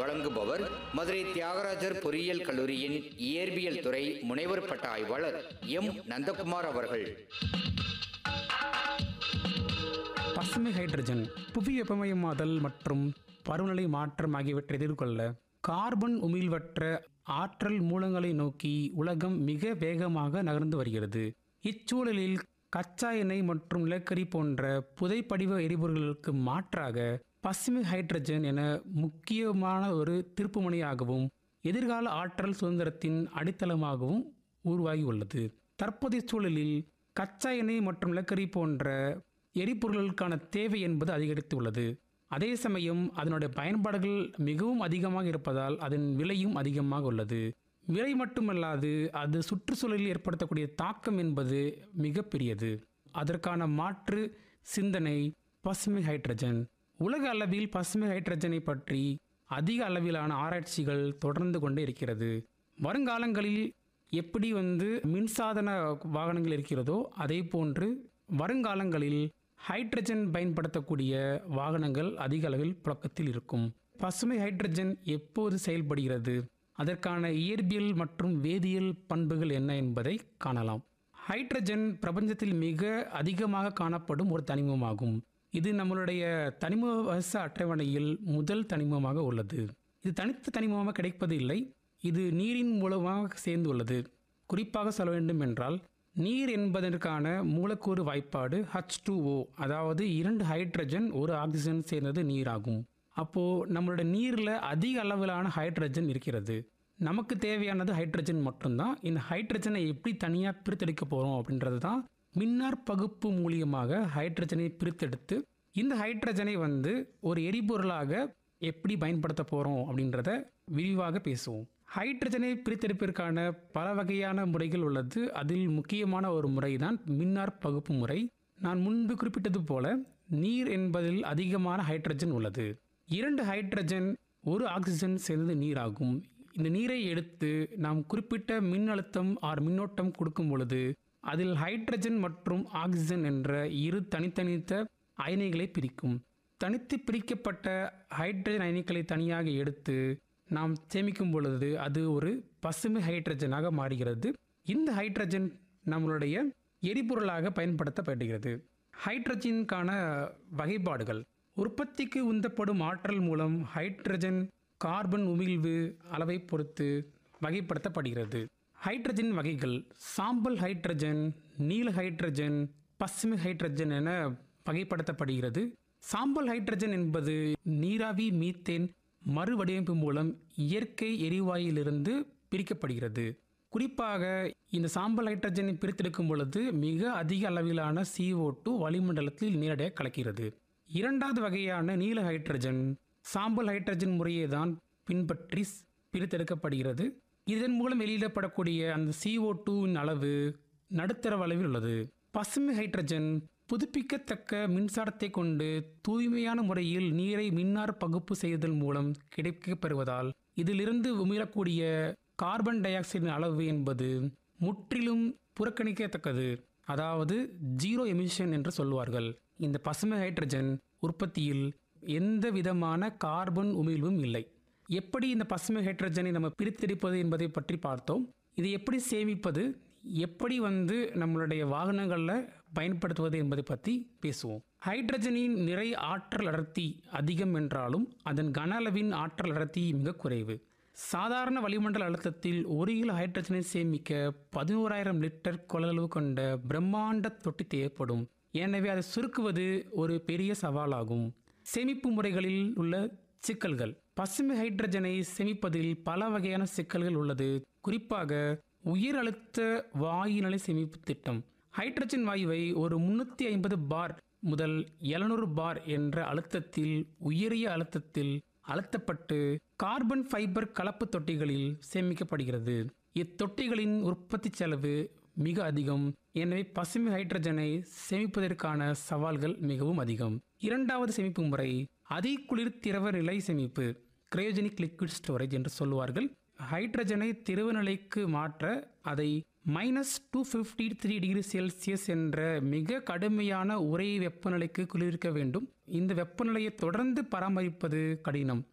வழங்குபவர் மதுரை தியாகராஜர் பொறியியல் கல்லூரியின் இயற்பியல் துறை முனைவர் பட்ட ஆய்வாளர் எம் நந்தகுமார் அவர்கள் பசுமை ஹைட்ரஜன் புவி வெப்பமயமாதல் மற்றும் பருவநிலை மாற்றம் ஆகியவற்றை எதிர்கொள்ள கார்பன் உமிழ்வற்ற ஆற்றல் மூலங்களை நோக்கி உலகம் மிக வேகமாக நகர்ந்து வருகிறது இச்சூழலில் கச்சா எண்ணெய் மற்றும் நிலக்கரி போன்ற புதைப்படிவ எரிபொருள்களுக்கு மாற்றாக பசுமை ஹைட்ரஜன் என முக்கியமான ஒரு திருப்புமுனையாகவும் எதிர்கால ஆற்றல் சுதந்திரத்தின் அடித்தளமாகவும் உருவாகி உள்ளது தற்போதைய சூழலில் கச்சா எண்ணெய் மற்றும் நிலக்கரி போன்ற எரிபொருள்களுக்கான தேவை என்பது அதிகரித்துள்ளது அதே சமயம் அதனுடைய பயன்பாடுகள் மிகவும் அதிகமாக இருப்பதால் அதன் விலையும் அதிகமாக உள்ளது விலை மட்டுமல்லாது அது சுற்றுச்சூழலில் ஏற்படுத்தக்கூடிய தாக்கம் என்பது மிகப்பெரியது அதற்கான மாற்று சிந்தனை பசுமை ஹைட்ரஜன் உலக அளவில் பசுமை ஹைட்ரஜனை பற்றி அதிக அளவிலான ஆராய்ச்சிகள் தொடர்ந்து கொண்டே இருக்கிறது வருங்காலங்களில் எப்படி வந்து மின்சாதன வாகனங்கள் இருக்கிறதோ அதே போன்று வருங்காலங்களில் ஹைட்ரஜன் பயன்படுத்தக்கூடிய வாகனங்கள் அதிக அளவில் புழக்கத்தில் இருக்கும் பசுமை ஹைட்ரஜன் எப்போது செயல்படுகிறது அதற்கான இயற்பியல் மற்றும் வேதியியல் பண்புகள் என்ன என்பதை காணலாம் ஹைட்ரஜன் பிரபஞ்சத்தில் மிக அதிகமாக காணப்படும் ஒரு தனிமமாகும் இது நம்மளுடைய தனிம வச அட்டவணையில் முதல் தனிமமாக உள்ளது இது தனித்த தனிமமாக கிடைப்பது இல்லை இது நீரின் மூலமாக சேர்ந்துள்ளது குறிப்பாக சொல்ல வேண்டும் என்றால் நீர் என்பதற்கான மூலக்கூறு வாய்ப்பாடு ஹச் டூஓ அதாவது இரண்டு ஹைட்ரஜன் ஒரு ஆக்சிஜன் சேர்ந்தது நீராகும் அப்போது நம்மளோட நீரில் அதிக அளவிலான ஹைட்ரஜன் இருக்கிறது நமக்கு தேவையானது ஹைட்ரஜன் மட்டும்தான் இந்த ஹைட்ரஜனை எப்படி தனியாக பிரித்தெடுக்க போகிறோம் அப்படின்றது தான் மின்னார் பகுப்பு மூலியமாக ஹைட்ரஜனை பிரித்தெடுத்து இந்த ஹைட்ரஜனை வந்து ஒரு எரிபொருளாக எப்படி பயன்படுத்த போகிறோம் அப்படின்றத விரிவாக பேசுவோம் ஹைட்ரஜனை பிரித்தெடுப்பிற்கான பல வகையான முறைகள் உள்ளது அதில் முக்கியமான ஒரு முறை தான் மின்னார் பகுப்பு முறை நான் முன்பு குறிப்பிட்டது போல நீர் என்பதில் அதிகமான ஹைட்ரஜன் உள்ளது இரண்டு ஹைட்ரஜன் ஒரு ஆக்சிஜன் சேர்ந்தது நீராகும் இந்த நீரை எடுத்து நாம் குறிப்பிட்ட மின்னழுத்தம் ஆர் மின்னோட்டம் கொடுக்கும் பொழுது அதில் ஹைட்ரஜன் மற்றும் ஆக்சிஜன் என்ற இரு தனித்தனித்த அயனிகளை பிரிக்கும் தனித்து பிரிக்கப்பட்ட ஹைட்ரஜன் அயனிகளை தனியாக எடுத்து நாம் சேமிக்கும் பொழுது அது ஒரு பசுமை ஹைட்ரஜனாக மாறுகிறது இந்த ஹைட்ரஜன் நம்மளுடைய எரிபொருளாக பயன்படுத்தப்படுகிறது ஹைட்ரஜனுக்கான வகைப்பாடுகள் உற்பத்திக்கு உந்தப்படும் ஆற்றல் மூலம் ஹைட்ரஜன் கார்பன் உமிழ்வு அளவை பொறுத்து வகைப்படுத்தப்படுகிறது ஹைட்ரஜன் வகைகள் சாம்பல் ஹைட்ரஜன் நீல ஹைட்ரஜன் பசுமை ஹைட்ரஜன் என வகைப்படுத்தப்படுகிறது சாம்பல் ஹைட்ரஜன் என்பது நீராவி மீத்தேன் மறுவடிவமைப்பு மூலம் இயற்கை எரிவாயுவிலிருந்து பிரிக்கப்படுகிறது குறிப்பாக இந்த சாம்பல் ஹைட்ரஜனை பிரித்தெடுக்கும் பொழுது மிக அதிக அளவிலான CO2 டூ வளிமண்டலத்தில் நேரடியாக கலக்கிறது இரண்டாவது வகையான நீல ஹைட்ரஜன் சாம்பல் ஹைட்ரஜன் முறையை தான் பின்பற்றி ஸ்- பிரித்தெடுக்கப்படுகிறது இதன் மூலம் வெளியிடப்படக்கூடிய அந்த CO2 டூவின் அளவு நடுத்தர அளவில் உள்ளது பசுமை ஹைட்ரஜன் புதுப்பிக்கத்தக்க மின்சாரத்தை கொண்டு தூய்மையான முறையில் நீரை மின்னார் பகுப்பு செய்தல் மூலம் கிடைக்கப்பெறுவதால் இதிலிருந்து உமிழக்கூடிய கார்பன் டை ஆக்சைடின் அளவு என்பது முற்றிலும் புறக்கணிக்கத்தக்கது அதாவது ஜீரோ எமிஷன் என்று சொல்வார்கள் இந்த பசுமை ஹைட்ரஜன் உற்பத்தியில் எந்த விதமான கார்பன் உமிழ்வும் இல்லை எப்படி இந்த பசுமை ஹைட்ரஜனை நம்ம பிரித்தெடுப்பது என்பதை பற்றி பார்த்தோம் இது எப்படி சேமிப்பது எப்படி வந்து நம்மளுடைய வாகனங்களில் பயன்படுத்துவது என்பதை பற்றி பேசுவோம் ஹைட்ரஜனின் நிறை ஆற்றல் அடர்த்தி அதிகம் என்றாலும் அதன் கன அளவின் ஆற்றல் அடர்த்தி மிக குறைவு சாதாரண வளிமண்டல அழுத்தத்தில் ஒரு கிலோ ஹைட்ரஜனை சேமிக்க பதினோராயிரம் லிட்டர் கொள்ளளவு கொண்ட பிரம்மாண்ட தொட்டி தேவைப்படும் எனவே அதை சுருக்குவது ஒரு பெரிய சவாலாகும் சேமிப்பு முறைகளில் உள்ள சிக்கல்கள் பசுமை ஹைட்ரஜனை சேமிப்பதில் பல வகையான சிக்கல்கள் உள்ளது குறிப்பாக உயர் அழுத்த வாயு நிலை சேமிப்பு திட்டம் ஹைட்ரஜன் வாயுவை ஒரு முன்னூற்றி ஐம்பது பார் முதல் 700 பார் என்ற அழுத்தத்தில் உயரிய அழுத்தத்தில் அழுத்தப்பட்டு கார்பன் ஃபைபர் கலப்பு தொட்டிகளில் சேமிக்கப்படுகிறது இத்தொட்டிகளின் உற்பத்தி செலவு மிக அதிகம் எனவே பசுமை ஹைட்ரஜனை சேமிப்பதற்கான சவால்கள் மிகவும் அதிகம் இரண்டாவது சேமிப்பு முறை அதிகுளிர் திரவ நிலை சேமிப்பு கிரையோஜெனிக் லிக்விட் ஸ்டோரேஜ் என்று சொல்லுவார்கள் ஹைட்ரஜனை திரவ நிலைக்கு மாற்ற அதை minus two fifty three degree Celsius என்ற மிக கடுமையான உரை வெப்பநிலைக்கு குளிர்விக்க வேண்டும் இந்த வெப்பநிலையை தொடர்ந்து பராமரிப்பது கடினம்